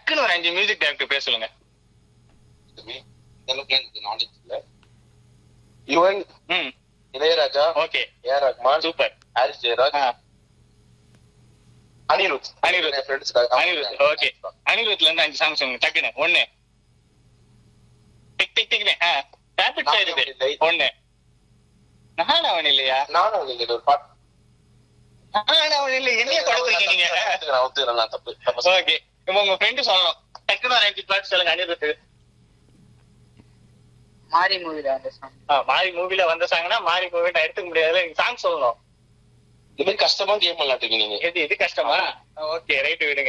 டக்குன்னு ஒரு அஞ்சு மியூசிக் டைரக்டர் பேர் சொல்லுங்க எனக்கு எனக்கு நாலேஜ் இல்ல யுவன் ம் இளையராஜா ஓகே ஏ ரஹ்மான் சூப்பர் ஹாரிஸ் ஜெயராஜ் ஆ அனிருத் அனிருத். என் friends அனிருத் ஓகே அனிருத்ல இருந்து அஞ்சு சாங் சொல்லுங்க டக்குன்னு ஒண்ணு டிக் டிக் டிக்னு ஆ ரேபிட் ஃபயர் இது ஒண்ணு நான் அவன் இல்லையா நானும் நீங்க ஒரு பாட்டு நான் அவன் இல்லை என்னைய குழப்பறீங்க நீங்க நான் ஒத்துக்கிறேன் நான் தப்பு தப்பு ஓகே இப்போ உங்க ஃப்ரெண்டு சொல்லணும் டக்குன்னு ஒரு அஞ்சு பாட்டு சொல்லுங்க அனிருத் மாரி மூவில அந்த சாங் ஆ, மாரி மூவில வந்த சாங்னா மாரி மூவி நான் எடுத்துக்க முடியாது சாங் சொல்லணும் இந்த மாதிரி கஷ்டமா கேம் விளையாட்டுங்க நீங்க எது எது கஷ்டமா ஓகே ரைட் விடுங்க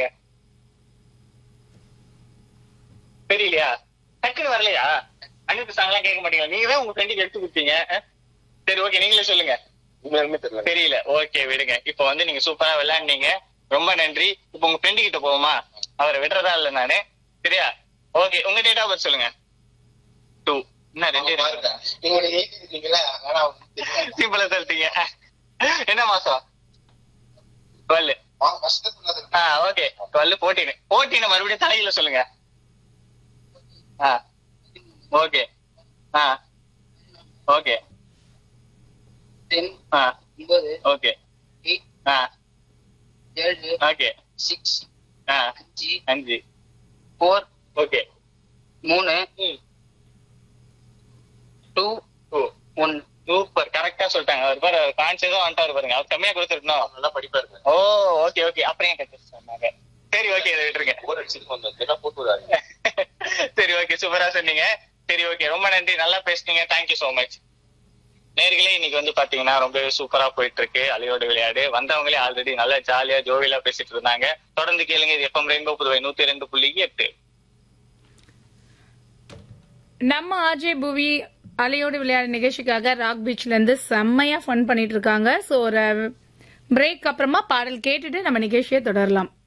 தெரியலையா டக்குன்னு வரலையா அனிருத் சாங்லாம் கேட்க மாட்டீங்களா நீங்க தான் உங்க ஃப்ரெண்டுக்கு எடுத்து கொடுத்தீங்க ஆ? சரி ஓகே நீங்களே சொல்லுங்க உண்மையாலுமே தெரியல தெரியல ஓகே விடுங்க இப்போ வந்து நீங்க சூப்பரா விளையாண்டீங்க ரொம்ப நன்றி இப்போ உங்க ஃப்ரெண்டு கிட்ட போவோமா அவரை விடுறதா இல்ல நானு சரியா ஓகே உங்க டேட் ஆஃப் பர்த் சொல்லுங்க டூ என்ன ரெண்டு பாருங்க. நீங்க ஒரு eight இருக்கீங்களா? ஆனா அவருக்கு தெரியாது. சிம்பிளா சொல்லிட்டீங்க என்ன மாசம் டுவெல் ஆ, first சொன்னது. ஆ ஓகே டுவெல் ஃபோர்டீன் ஃபோர்டீன் மறுபடியும் தலையில சொல்லுங்க ஆ ஓகே ஆ ஓகே டென் ஆ ஒன்பது ஓகே எயிட் ஆ ஏழு ஓகே சிக்ஸ் ஆ அஞ்சு அஞ்சு ஃபோர் ஓகே மூணு ம் டூ ஓ ஒன் சூப்பர் கரெக்டா சொல்லிட்டாங்க அவர் பாரு கான்சியஸா வந்துட்டாரு பாருங்க அவர் கம்மியா கொடுத்துருந்தோம் நல்லா படிப்பாருங்க. ஓ ஓகே ஓகே அப்புறம் ஏன் கத்து சொன்னாங்க சரி ஓகே இதை விட்டுருங்க bore அடிச்சிட்டு வந்தேன். இதெல்லாம் போட்டு விடாதீங்க. சரி ஓகே சூப்பரா சொன்னீங்க சரி ஓகே ரொம்ப நன்றி நல்லா பேசுனீங்க தேங்க்யூ சோ மச் நேர்களே இன்னைக்கு வந்து பாத்தீங்கன்னா ரொம்ப சூப்பரா போயிட்டு இருக்கு அலையோட விளையாடு வந்தவங்களே ஆல்ரெடி நல்லா ஜாலியா ஜோவியலா பேசிட்டு இருந்தாங்க தொடர்ந்து கேளுங்க இது எஃப்எம் ரெயின்போ புதுவை நூத்தி ரெண்டு புள்ளி எட்டு நம்ம ஆர்ஜே புவி அலையோடு விளையாடு நிகழ்ச்சிக்காக ராக் பீச்ல இருந்து செம்மையா ஃபன் பண்ணிட்டு இருக்காங்க ஸோ ஒரு பிரேக் அப்புறமா பாடல் கேட்டுட்டு நம்ம நிகழ்ச்சியை தொடரலாம்